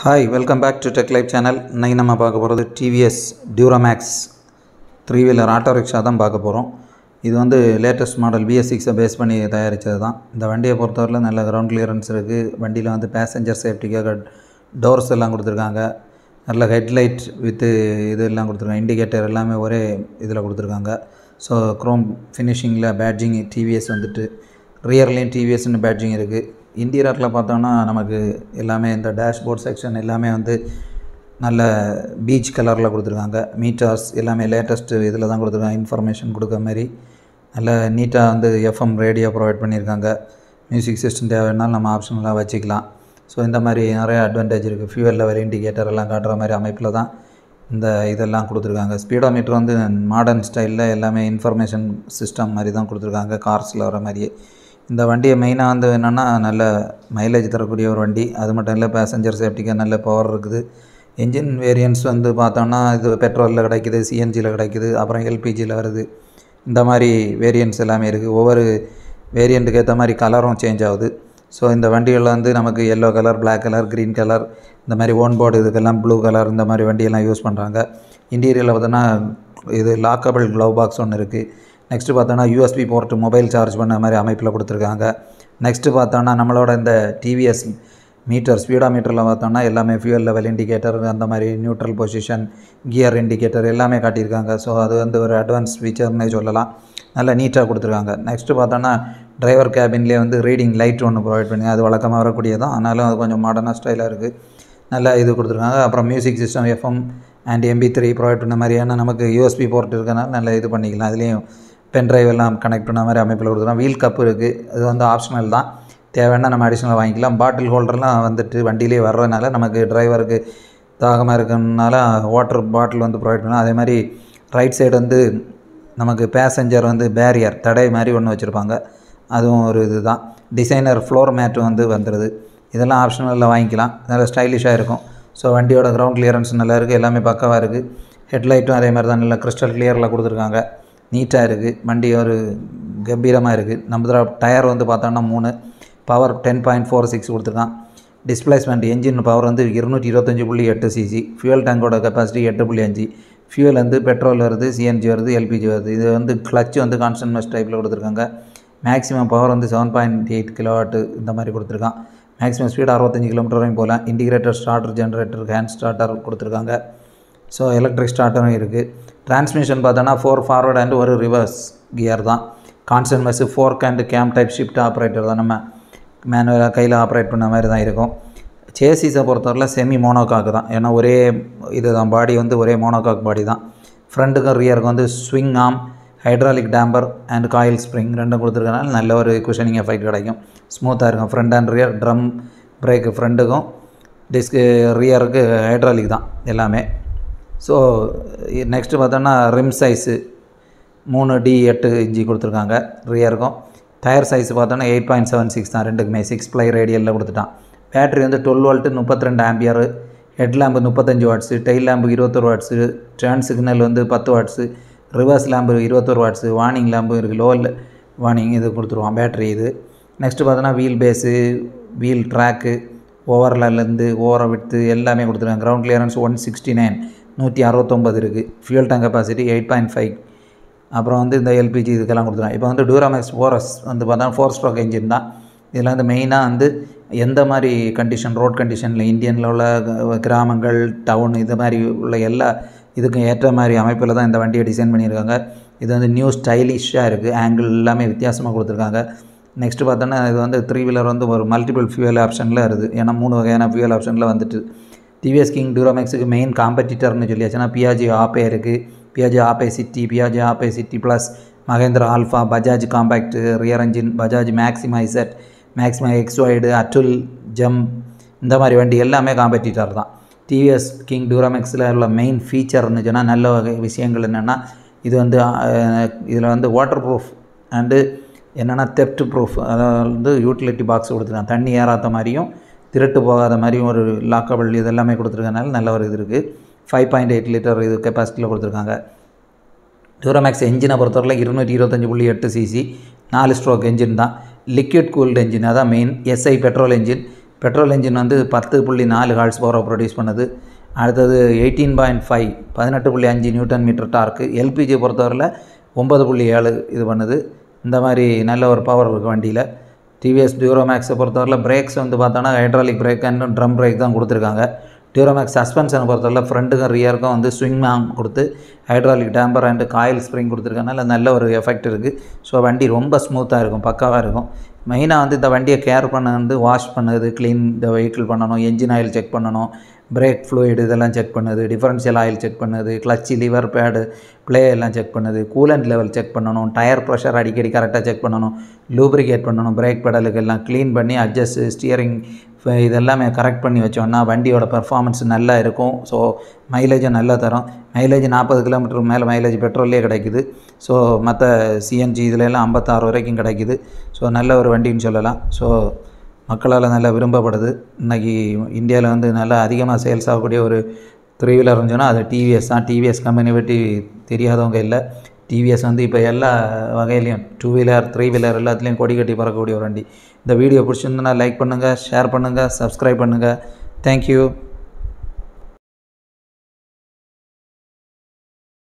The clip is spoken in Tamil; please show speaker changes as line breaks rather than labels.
hi welcome back to tech life channel இன்னைக்கு நம்ம பார்க்க போகிறது TVS Duramax three wheeler auto rickshaw தான் பார்க்க போகிறோம் இது வந்து லேட்டஸ்ட் மாடல் பிஎஸ் சிக்ஸை பேஸ் பண்ணி தயாரித்தது தான் இந்த வண்டியை பொறுத்தவரையில் நல்ல கிரவுண்ட் கிளியரன்ஸ் இருக்குது வண்டியில் வந்து பேசஞ்சர் சேஃப்டிக்காக டோர்ஸ் எல்லாம் கொடுத்துருக்காங்க நல்ல ஹெட்லைட் வித்து இது எல்லாம் கொடுத்துருக்காங்க இண்டிகேட்டர் எல்லாமே ஒரே இதில் கொடுத்துருக்காங்க ஸோ க்ரோம் ஃபினிஷிங்கில் பேட்ஜிங் டிவிஎஸ் வந்துட்டு ரியர்லேயும் டிவிஎஸ்னு பேட்ஜிங் இருக்குது இன்டீரியரில் பார்த்தோன்னா நமக்கு எல்லாமே இந்த டேஷ்போர்ட் செக்ஷன் எல்லாமே வந்து நல்ல பீச் கலரில் கொடுத்துருக்காங்க மீட்டர்ஸ் எல்லாமே லேட்டஸ்ட்டு இதில் தான் கொடுத்துருக்காங்க இன்ஃபர்மேஷன் கொடுக்குற மாதிரி நல்ல நீட்டாக வந்து எஃப்எம் ரேடியோ ப்ரொவைட் பண்ணியிருக்காங்க மியூசிக் சிஸ்டம் தேவைன்னாலும் நம்ம ஆப்ஷனலாக வச்சுக்கலாம் ஸோ இந்த மாதிரி நிறைய அட்வான்டேஜ் இருக்குது ஃபியூவல் லெவல் இண்டிகேட்டர் எல்லாம் காட்டுற மாதிரி அமைப்பில் தான் இந்த இதெல்லாம் கொடுத்துருக்காங்க ஸ்பீடோமீட்டர் வந்து மாடர்ன் ஸ்டைலில் எல்லாமே இன்ஃபர்மேஷன் சிஸ்டம் மாதிரி தான் கொடுத்துருக்காங்க கார்ஸில் வர மாதிரியே இந்த வண்டியை மெயினாக வந்து என்னென்னா நல்ல மைலேஜ் தரக்கூடிய ஒரு வண்டி அது மட்டும் இல்லை பேசஞ்சர் சேஃப்டிக்கு நல்ல பவர் இருக்குது என்ஜின் வேரியன்ட்ஸ் வந்து பார்த்தோன்னா இது பெட்ரோலில் கிடைக்குது சிஎன்ஜியில் கிடைக்குது அப்புறம் எல்பிஜியில் வருது இந்த மாதிரி வேரியன்ட்ஸ் எல்லாமே இருக்குது ஒவ்வொரு வேரியண்ட்டுக்கு ஏற்ற மாதிரி கலரும் சேஞ்ச் ஆகுது ஸோ இந்த வண்டிகளில் வந்து நமக்கு yellow colour black colour green colour இந்த மாதிரி ஓன் போர்டு இதுக்கெல்லாம் ப்ளூ கலர் இந்த மாதிரி வண்டியெல்லாம் யூஸ் பண்ணுறாங்க இன்டீரியரில் பார்த்தோன்னா இது லாக்கபிள் க்ளவ் பாக்ஸ் ஒன்று இருக்குது நெக்ஸ்ட்டு பார்த்தோன்னா யூஎஸ்பி போர்ட்டு மொபைல் சார்ஜ் பண்ண மாதிரி அமைப்பில் கொடுத்துருக்காங்க நெக்ஸ்ட்டு பார்த்தோன்னா நம்மளோட இந்த டிவிஎஸ் மீட்டர் ஸ்பீடா மீட்டரில் பார்த்தோன்னா எல்லாமே ஃபியூல் லெவல் இண்டிகேட்டர் அந்த மாதிரி நியூட்ரல் பொசிஷன் கியர் இண்டிகேட்டர் எல்லாமே காட்டியிருக்காங்க ஸோ அது வந்து ஒரு அட்வான்ஸ் ஃபீச்சர்னே சொல்லலாம் நல்லா நீட்டாக கொடுத்துருக்காங்க நெக்ஸ்ட்டு பார்த்தோன்னா டிரைவர் கேபின்லேயே வந்து ரீடிங் லைட் ஒன்று ப்ரொவைட் பண்ணி அது வழக்கமாக வரக்கூடியதான் ஆனாலும் அது கொஞ்சம் மாடர்னாக ஸ்டைலாக இருக்குது நல்லா இது கொடுத்துருக்காங்க அப்புறம் music system FM and MP three provide பண்ண மாதிரியான நமக்கு யூஎஸ்பி போர்ட் இருக்கனால நல்லா இது பண்ணிக்கலாம் அதுலேயும் பென் ட்ரைவ் எல்லாம் கனெக்ட் பண்ண மாதிரி அமைப்பில் கொடுத்துருக்கோம் வீல் கப்பு இருக்குது அது வந்து ஆப்ஷனல் தான் தேவைன்னா நம்ம அடிஷ்னலாக வாங்கிக்கலாம் பாட்டில் ஹோல்டர்லாம் வந்துட்டு வண்டியிலே வர்றதுனால நமக்கு டிரைவருக்கு தாகமாக இருக்கிறதுனால வாட்டர் பாட்டில் வந்து ப்ரொவைட் பண்ணலாம் அதே மாதிரி ரைட் சைடு வந்து நமக்கு பேசஞ்சர் வந்து பேரியர் தடை மாதிரி ஒன்று வச்சுருப்பாங்க அதுவும் ஒரு இது தான் டிசைனர் ஃப்ளோர் மேட்டு வந்து வந்துடுது இதெல்லாம் ஆப்ஷனலில் வாங்கிக்கலாம் நல்லா ஸ்டைலிஷாக இருக்கும் ஸோ வண்டியோட கிரவுண்ட் கிளியரன்ஸ் நல்லா இருக்குது எல்லாமே பக்கவாக இருக்குது ஹெட்லைட்டும் அதே மாதிரி தான் நல்லா கிறிஸ்டல் கிளியரில் கொடுத்துருக்காங்க நீட்டாக இருக்குது வண்டி ஒரு கம்பீரமாக இருக்குது நம்ம டயர் வந்து பார்த்தோன்னா மூணு power ten point four six கொடுத்துருக்கான் டிஸ்பிளேஸ்மெண்ட் என்ஜின் பவர் வந்து இருநூற்றி இருபத்தஞ்சி புள்ளி எட்டு சிசி ஃபியூல் டேங்கோட கெப்பாசிட்டி எட்டு புள்ளி அஞ்சு ஃபியூல் வந்து பெட்ரோல் வருது சிஎன்ஜி வருது எல்பிஜி வருது இது வந்து கிளச் வந்து கான்ஸ்டன்ட் டைப்பில் கொடுத்துருக்காங்க மேக்ஸிமம் பவர் வந்து செவன் பாயிண்ட் எயிட் கிலோவாட்டு இந்த மாதிரி கொடுத்துருக்கான் மேக்ஸிமம் ஸ்பீடு அறுபத்தஞ்சி கிலோமீட்டர் வரையும் போகலாம் integrated starter generator hand starter கொடுத்துருக்காங்க ஸோ எலக்ட்ரிக் ஸ்டார்ட்டரும் இருக்குது டிரான்ஸ்மிஷன் பார்த்தோன்னா ஃபோர் ஃபார்வர்ட் அண்ட் ஒரு ரிவர்ஸ் கியர் தான் constant mesh fork and cam type shift operator தான் நம்ம மேனுவலாக கையில் ஆப்ரேட் பண்ண மாதிரி தான் இருக்கும் சேசிஸை பொறுத்தவரையில் செமி மோனோகாக் தான் ஏன்னா ஒரே இது தான் பாடி வந்து ஒரே மோனோகாக் பாடி தான் ஃப்ரண்ட்டுக்கும் ரியருக்கும் வந்து swing arm hydraulic damper and coil spring ரெண்டும் கொடுத்துருக்கனால நல்ல ஒரு குஷனிங் எஃபெக்ட் கிடைக்கும் ஸ்மூத்தாக இருக்கும் front and rear drum brake ஃப்ரண்ட்டுக்கும் டிஸ்க்கு ரியருக்கு ஹைட்ராலிக் தான் எல்லாமே ஸோ நெக்ஸ்ட்டு பார்த்தோன்னா ரிம் சைஸு மூணு டி எட்டு இன்ச்சி கொடுத்துருக்காங்க ரியருக்கும் டயர் சைஸ் பார்த்தோன்னா எயிட் பாயிண்ட் செவன் சிக்ஸ் தான் ரெண்டுக்குமே சிக்ஸ் ப்ளை ரேடியலில் கொடுத்துட்டான் பேட்ரி வந்து டுவெல் வோல்ட்டு முப்பத்தி ரெண்டு ஆம்பியர் ஹெட் லேம்பு முப்பத்தஞ்சு வாட்ஸு டெயில் லேம்பு இருபத்தொரு வாட்ஸு டேர்ன் சிக்னல் வந்து பத்து வாட்ஸு ரிவர்ஸ் லேம்பு இருபத்தொரு வாட்ஸு வார்னிங் லேம்பு இருக்குது லோ வார்னிங் இது கொடுத்துருவான் பேட்ரி இது நெக்ஸ்ட்டு பார்த்தோன்னா வீல் பேஸு வீல் ட்ராக்கு ஓவர்லேருந்து ஓவரை விட்டு எல்லாமே கொடுத்துருக்காங்க ground clearance one sixty nine நூற்றி அறுபத்தொம்பது இருக்குது fuel tank capacity eight point five அப்புறம் வந்து இந்த எல்பிஜி இதுக்கெல்லாம் கொடுத்துருக்காங்க இப்போ வந்து டூராமேக்ஸ் ஃபோரஸ் வந்து பார்த்தா ஃபோர் ஸ்ட்ரோக் என்ஜின் தான் இதில் வந்து மெயினாக வந்து எந்த மாதிரி கண்டிஷன் ரோட் கண்டிஷனில் இந்தியனில் உள்ள கிராமங்கள் டவுன் இது மாதிரி உள்ள எல்லா இதுக்கும் ஏற்ற மாதிரி அமைப்பில் தான் இந்த வண்டியை டிசைன் பண்ணியிருக்காங்க இது வந்து நியூ ஸ்டைலிஷாக இருக்குது ஆங்கிள் எல்லாமே வித்தியாசமாக கொடுத்துருக்காங்க நெக்ஸ்ட்டு பார்த்தோன்னா இது வந்து த்ரீ வீலர் வந்து ஒரு மல்டிபிள் ஃபியூவல் ஆப்ஷனில் இருக்குது ஏன்னா மூணு வகையான ஃபியூவல் ஆப்ஷனில் வந்துட்டு டிவிஎஸ் கிங் டூராமேக்ஸுக்கு மெயின் காம்படிட்டர்னு சொல்லியாச்சுன்னா பியாஜி ஆப்பே இருக்குது Piaggio Ape City Piaggio Ape City plus Mahindra Alfa Bajaj compact rear engine Bajaj Maxima Z Maxima எக்ஸ்ஒய்டு அட்டுல் ஜம் இந்த மாதிரி வண்டி எல்லாமே காம்படிட்டர் தான் டிவிஎஸ் கிங் டூராமேக்ஸில் உள்ள மெயின் ஃபீச்சர்னு சொன்னால் நல்ல வகை விஷயங்கள் என்னென்னா இது வந்து இதில் வந்து வாட்டர் ப்ரூஃப் அண்டு என்னென்னா தெப்ட் ப்ரூஃப் அதாவது வந்து யூட்டிலிட்டி பாக்ஸ் கொடுத்துருக்காங்க தண்ணி ஏறாத மாதிரியும் திருட்டு போகாத மாதிரியும் ஒரு லாக்கபிள் இது எல்லாமே கொடுத்துருக்கனால நல்ல ஒரு இது இருக்குது ஃபைவ் பாயிண்ட் எயிட் லிட்டர் இது கெப்பாசிட்டியில் கொடுத்துருக்காங்க டூராமேக்ஸ் என்ஜினை பொறுத்தவரையில் இருநூற்றி இருபத்தஞ்சி புள்ளி எட்டு சிசி நாலு ஸ்ட்ரோக் என்ஜின் தான் லிக்விட் கூல்டு என்ஜின் அதான் main SI petrol engine petrol engine வந்து பத்து புள்ளி நாலு ஹார்ஸ் பவரை ப்ரொடியூஸ் பண்ணுது அடுத்தது எயிட்டீன் பாயிண்ட் ஃபைவ் பதினெட்டு புள்ளி அஞ்சு நியூட்டன் மீட்டர் டார்க்கு எல்பிஜி பொறுத்தவரையில் ஒம்பது புள்ளி ஏழு இது பண்ணுது இந்த மாதிரி நல்ல ஒரு பவர் இருக்குது வண்டியில் டிவிஎஸ் டியூரோமேக்ஸை பொறுத்தவரையில் பிரேக்ஸ் வந்து பார்த்தோன்னா hydraulic brake and drum brake தான் கொடுத்துருக்காங்க டியூரோமேக்ஸ் சஸ்பென்ஷனை பொறுத்தவரை ஃப்ரண்ட்டுக்கும் ரியருக்கும் வந்து ஸ்விங் மேம் கொடுத்து hydraulic damper and coil spring கொடுத்துருக்கனால நல்ல ஒரு எஃபெக்ட் இருக்குது ஸோ வண்டி ரொம்ப ஸ்மூத்தாக இருக்கும் பக்காவாக இருக்கும் மெயினாக வந்து இந்த வண்டியை கேர் பண்ண வந்து வாஷ் பண்ணுது க்ளீன் இந்த வெஹிக்கிள் பண்ணணும் என்ஜின் ஆயில் செக் பண்ணணும் பிரேக் ஃப்ளூயிட் இதெல்லாம் செக் பண்ணுது டிஃபரன்ஷியல் ஆயில் செக் பண்ணுது கிளச்சு லிவர் பேடு ப்ளே எல்லாம் செக் பண்ணுது கூலண்ட் லெவல் செக் பண்ணணும் டயர் ப்ரெஷர் அடிக்கடி கரெக்டாக செக் பண்ணணும் லூப்ரிகேட் பண்ணணும் பிரேக் பெடலுக்கு எல்லாம் க்ளீன் பண்ணி அட்ஜஸ்ட் ஸ்டியரிங் இதெல்லாமே கரெக்ட் பண்ணி வச்சோன்னா வண்டியோட பெர்ஃபார்மன்ஸ் நல்லா இருக்கும் ஸோ மைலேஜும் நல்லா தரும் மைலேஜ் நாற்பது கிலோமீட்டருக்கு மேலே மைலேஜ் பெட்ரோல்லே கிடைக்குது ஸோ மற்ற சிஎன்ஜி இதுல எல்லாம் ஐம்பத்தாறு வரைக்கும் கிடைக்குது ஸோ நல்ல ஒரு வண்டின்னு சொல்லலாம் ஸோ மக்களால் நல்லா விரும்பப்படுது இன்றைக்கி இந்தியாவில் வந்து நல்லா அதிகமாக சேல்ஸ் ஆகக்கூடிய ஒரு த்ரீ வீலர் சொன்னால் அது டிவிஎஸ் தான் டிவிஎஸ் கம்பெனி பற்றி தெரியாதவங்க இல்லை டிவிஎஸ் வந்து இப்போ எல்லா வகையிலையும் டூ வீலர் த்ரீ வீலர் எல்லாத்துலேயும் கொடி கட்டி பறக்கக்கூடிய ஒரு வண்டி இந்த வீடியோ பிடிச்சிருந்தனா லைக் பண்ணுங்கள் ஷேர் பண்ணுங்கள் சப்ஸ்கிரைப் பண்ணுங்கள் தேங்க்யூ